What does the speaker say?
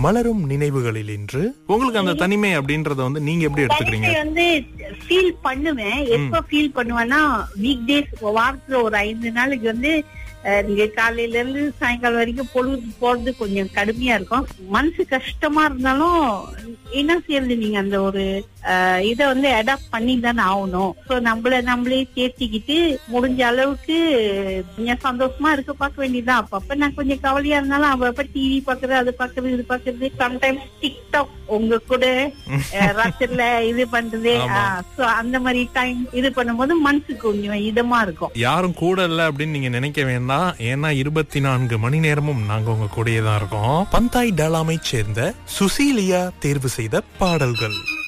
மலரும் நினைவுகளில் இன்று உங்களுக்கு அந்த தனிமை அப்படின்றத வந்து நீங்க எப்படி எடுத்துக்கிறீங்க தனிமை வந்து ஃபீல் பண்ணுவேன் எப்ப ஃபீல் பண்ணுவேன்னா வீக் டேஸ் வாரத்துல ஒரு ஐந்து நாளைக்கு வந்து அஹ், நீங்க காலையில இருந்து சாயங்காலம் வரைக்கும் பொழுது போறது கொஞ்சம் கடுமையா இருக்கும் மனசு கஷ்டமா இருந்தாலும் என்ன செய்யறது நீங்க அந்த ஒரு அஹ், இத வந்து அடாப்ட் பண்ணி தானே ஆகணும் சோ நம்மள நம்மளே தேர்த்திக்கிட்டு முடிஞ்ச அளவுக்கு கொஞ்சம் சந்தோஷமா இருக்க பார்க்க வேண்டியதுதான் அப்பப்ப நான் கொஞ்சம் கவலையா இருந்தாலும் அப்பப்ப டிவி பாக்குறது அது பாக்குறது இது பாக்குறது சம்டைம்ஸ் டிக்டாக் உங்க கூட அஹ், ராத்திரில இது பண்றது ஆமா. சோ அந்த மாதிரி டைம் இது பண்ணும்போது மனசுக்கு கொஞ்சம் இதமா இருக்கும் யாரும் கூட இல்ல அப்படின்னு நீங்க நினைக்க வேண்டாம் ஏன்னா இருபத்தி நான்கு மணி நேரமும் நாங்க உங்க கூடயே தான் இருக்கோம் பந்தாய் டலாமை சேர்ந்த சுசீலியா தேர்வு செய்த பாடல்கள்